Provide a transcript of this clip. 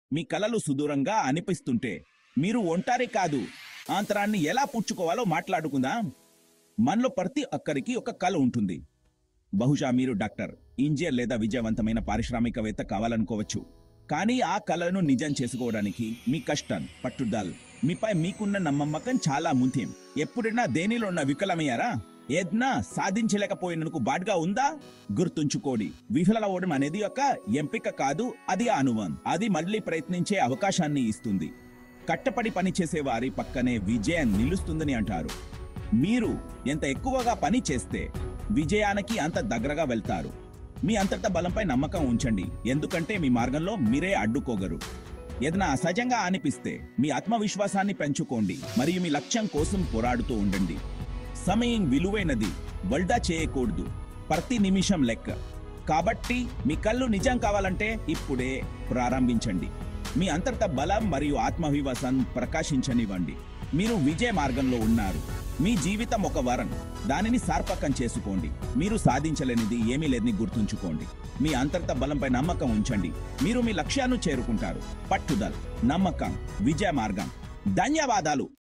మీ కలలు సుదూరంగా అనిపిస్తుంటే మీరు ఒంటారి కాదు ఆంతరాన్ని ఎలా పుచ్చుకోవాలో మాట్లాడుకుందాం మనలో ప్రతి ఒక్కరికి ఒక కళ ఉంటుంది బహుశా మీరు డాక్టర్ ఇంజనీర్ లేదా విజయవంతమైన పారిశ్రామికవేత్త కావాలనుకోవచ్చు కానీ ఆ కళను నిజం చేసుకోవడానికి మీ కష్టం పట్టుదల మీపై మీకున్న నమ్మకం చాలా ముఖ్యం ఎప్పుడైనా దేనిలో ఉన్న విఫలమయ్యారా ఏదన్నా సాధించలేకపోయినందుకు బాడ్గా ఉందా గుర్తుంచుకోడి విఫలమవడం అనేది ఒక ఎంపిక కాదు అది అనుభవం అది మళ్ళీ ప్రయత్నించే అవకాశాన్ని ఇస్తుంది కట్టపడి పని చేసే వారి పక్కనే విజయం నిలుస్తుందని అంటారు మీరు ఎంత ఎక్కువగా పని చేస్తే విజయానికి అంత దగ్గరగా వెళ్తారు మీ అంతర్గత బలంపై నమ్మకం ఉంచండి ఎందుకంటే మీ మార్గంలో మీరే అడ్డుకోగరు ఏదైనా అసహజంగా అనిపిస్తే మీ ఆత్మవిశ్వాసాన్ని పెంచుకోండి మరియు మీ లక్ష్యం కోసం పోరాడుతూ ఉండండి సమయం విలువైనది వల్డా చేయకూడదు ప్రతి నిమిషం లెక్క కాబట్టి మీ కళ్ళు నిజం కావాలంటే ఇప్పుడే ప్రారంభించండి మీ అంతర్గత బలం మరియు ఆత్మవిశ్వాసం ప్రకాశించనివ్వండి మీరు విజయ మార్గంలో ఉన్నారు మీ జీవితం ఒక వరం దానిని సార్పకం చేసుకోండి మీరు సాధించలేనిది ఏమీ లేదని గుర్తుంచుకోండి మీ అంతర్గత బలంపై నమ్మకం ఉంచండి మీరు మీ లక్ష్యాన్ని చేరుకుంటారు పట్టుదల నమ్మకం విజయ మార్గం ధన్యవాదాలు